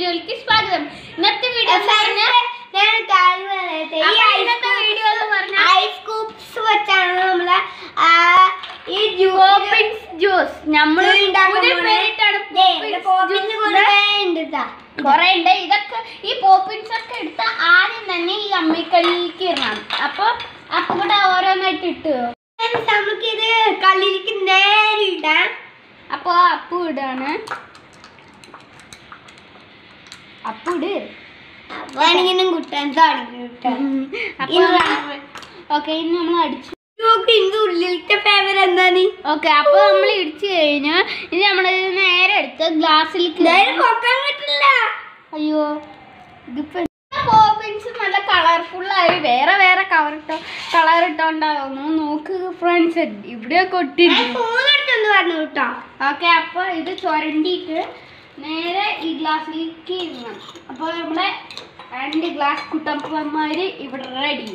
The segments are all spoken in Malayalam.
വീഡിയോയിലേക്ക് സ്വാഗതം ഇന്നത്തെ വീഡിയോ ഞാൻ കാര്യം പറയട്ടെ. ഈ അപ്പൊ ice ഇന്നത്തെ cubes- video എന്ന് പറഞ്ഞാൽ ice cubes വെച്ചാണ് നമ്മള് ആ, ഈ ജ്യൂസ് പോപ്പിൻസ് ജ്യൂസ് നമ്മള് ഉണ്ടാക്കാൻ പുതിയ പോണേ. പേരിട്ടാണ് ദേ, ഇവിടെ പോപ്പിൻസ് കുറേ ഉണ്ട് ട്ടാ. കൊറേ ഉണ്ട് ഇതൊക്കെ ഈ പോപ്പിൻസ് ഒക്കെ എടുത്ത ആദ്യം തന്നെ ഈ അമ്മിക്കല്ലിലേക്ക് ഇടണം അപ്പൊ അപ്പൊ കൂടെ ഓരോന്നായിട്ട് ഇട്ടു Friends, നമുക്കിത് കല്ലിലേക്ക് നേരെ ഇടാം അപ്പൊ അപ്പു ഇടാണ് അപ്പു ഇട് വേണമെങ്കിലും കുട്ടാൻ സാധിക്കും കുട്ടാൻ അപ്പൊ ഓക്കെ ഇനി നമ്മൾ അടിച്ചു നോക്ക് ഇതിന്റെ ഉള്ളിലത്തെ ഫേവർ എന്താണ് ഓക്കെ അപ്പൊ നമ്മൾ ഇടിച്ചു കഴിഞ്ഞു ഇനി നമ്മൾ നേരെ എടുത്ത് ഗ്ലാസ്സിലേക്ക് നേരെ പൊക്കാൻ പറ്റില്ല അയ്യോ ഇതിപ്പോ പോപ്പിൻസ് നല്ല കളർഫുൾ ആയി വേറെ വേറെ കളർ ഇട്ടോ കളർ ഇട്ടോണ്ടാവുന്നു നോക്ക് ഫ്രണ്ട്സ് ഇവിടെയൊക്കെ ഒട്ടിട്ടു ഫോൺ എടുത്തൊന്ന് പറഞ്ഞു കേട്ടോ ഓക്കെ അപ്പൊ ഇത് ചുരണ്ടിയിട്ട് നേരെ ഈ ഗ്ലാസ്സിലേക്ക് ഇടണം അപ്പോൾ നമ്മുടെ രണ്ട് ഗ്ലാസ് കുട്ടപ്പന്മാര് ഇവിടെ റെഡി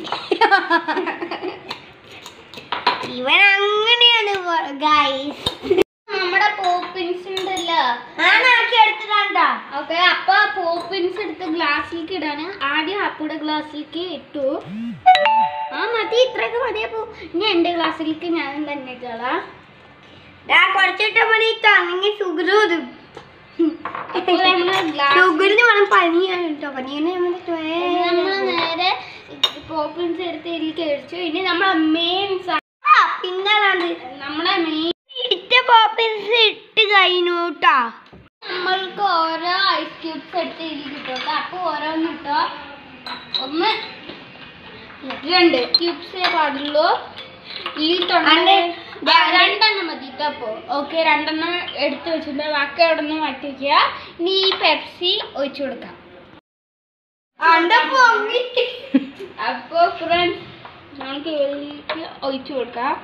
ഇവൻ അങ്ങനെയാണ് ഗൈസ് നമ്മുടെ പോപ്പിൻസ് ഉണ്ടല്ലോ ഞാനാക്കി എടുത്തതാണ്ടാ ഓക്കെ അപ്പൊ പോപ്പിൻസ് എടുത്ത് ഗ്ലാസ്സിലേക്ക് ഇടാണ് ആദ്യം അപ്പുടെ ഗ്ലാസ്സിലേക്ക് ഇട്ടു ആ മതി ഇത്രയൊക്കെ മതിയപ്പോ ഇനി എന്റെ ഗ്ലാസ്സിലേക്ക് ഞാൻ തന്നെ ഇട്ടോളാം കുറച്ചിട്ട മണി തണങ്ങി ഷുഗർ വരും അപ്പോൾ നമ്മള് ഗ്ലാസ് ഷുഗറിന് വേണം പനിയാണ് കേട്ടോ പനിയാണ് നമ്മൾ നേരെ പോപ്പിൻസ് എടുത്ത് ഇതിലേക്ക് കഴിച്ചു ഇനി നമ്മളെ മെയിൻ പിന്നാലാണ് നമ്മളെ മെയിൻ ഇട്ട പോപ്പിൻസ് ഇട്ട് കഴിഞ്ഞു കേട്ടോ നമ്മൾക്ക് ഓരോ ഐസ് ക്യൂബ്സ് എടുത്ത് ഇതിലേക്ക് ഇട്ടോട്ടെ അപ്പൊ ഓരോന്ന് ഇട്ടോ ഒന്ന് രണ്ട് ക്യൂബ്സേ പാടുള്ളൂ ഈ തൊണ്ട അണ്ട് ആ, രണ്ടെണ്ണം മതി ട്ടോ അപ്പൊ ഓക്കെ രണ്ടെണ്ണം എടുത്ത് വെച്ചിട്ട് ബാക്കി അവിടെ നിന്ന് മാറ്റി വെക്കുക ഇനി ഈ പെപ്സി ഒഴിച്ചു കൊടുക്കാം അണ്ട പൊങ്ങി അപ്പൊ ഫ്രണ്ട്സ് നമുക്ക് ഇതിലേക്ക് ഒഴിച്ചു കൊടുക്കാം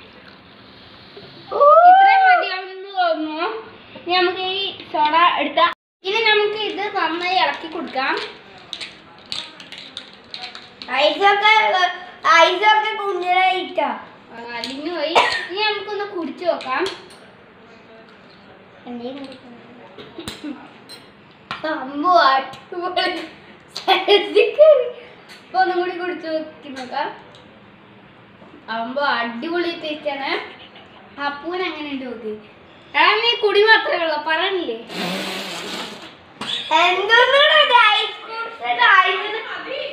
ഇത്രയും മതിയാണെന്ന് തോന്നുന്നു ഇനി നമുക്ക് ഈ സോഡ എടുത്ത ഇനി നമുക്ക് ഇത് നന്നായി ഇളക്കി കൊടുക്കാം ഐസൊക്കെ ഐസൊക്കെ കുഞ്ഞിലായിട്ടോ ആ, അലിഞ്ഞു പോയി ഇനി നമുക്കൊന്ന് കുടിച്ചു നോക്കാം സംഭവം അടിപൊളി. ശരിക്കും. ഇപ്പൊ ഒന്നും കൂടി കുടിച്ചു നോക്കി നോക്കാം ആവുമ്പോ അടിപൊളി ടേസ്റ്റാണ് അപ്പൂന് അങ്ങനെ ഉണ്ട് നോക്ക് എടാ നീ കുടി മാത്രമേ ഉള്ളൂ പറഞ്ഞില്ലേ എന്തൊന്നും ഐസ് ഐസ്